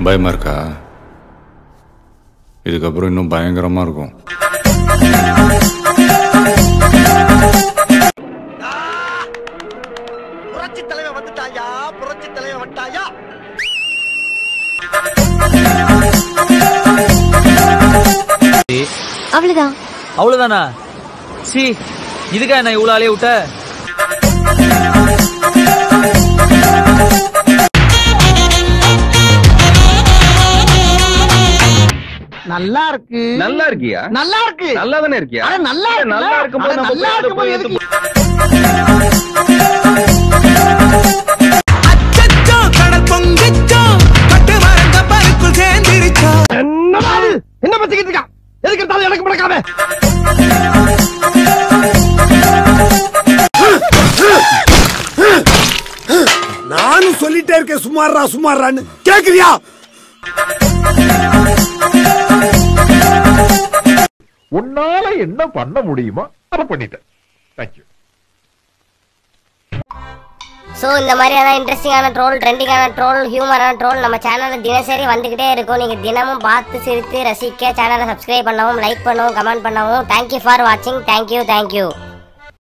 பயமா இருக்கா இதுக்கப்புறம் இன்னும் பயங்கரமா இருக்கும் புரட்சி தலைவன் வந்துட்டாயா புரட்சி தலைவன் வந்துட்டாயா அவ்வளவுதான் அவ்வளவுதானா சி இதுக்கா நான் இவ்வளவு ஆளே விட்ட நல்லா இருக்கு நல்லா இருக்கியா நல்லா இருக்கு நல்லா தானே இருக்கியா அட நல்லா இருக்கு நல்லா இருக்கும்போது நம்ம நல்லா போய் அதை இருக்கும்போது போய் எதுக்கு என்னடா இது? என்ன பச்சிக்கிட்டு இருக்கான் எதுக்கு எடுத்தாலும் எனக்கு முடக்காம நானும் சொல்லிட்டே இருக்கேன் சுமாரா சுமாரான்னு கேக்குறியா உன்னால என்ன பண்ண முடியுமோ அதை பண்ணிட்டேன் தேங்க்யூ ஸோ இந்த மாதிரியான இன்ட்ரெஸ்டிங்கான ட்ரோல் ட்ரெண்டிங்கான ட்ரோல் ஹியூமரான ட்ரோல் நம்ம சேனலில் தினசரி வந்துக்கிட்டே இருக்கும் நீங்கள் தினமும் பார்த்து சிரித்து ரசிக்க சேனலை சப்ஸ்கிரைப் பண்ணவும் லைக் பண்ணவும் கமெண்ட் பண்ணவும் தேங்க்யூ ஃபார் வாட்சிங் தேங்க்யூ தேங்க்யூ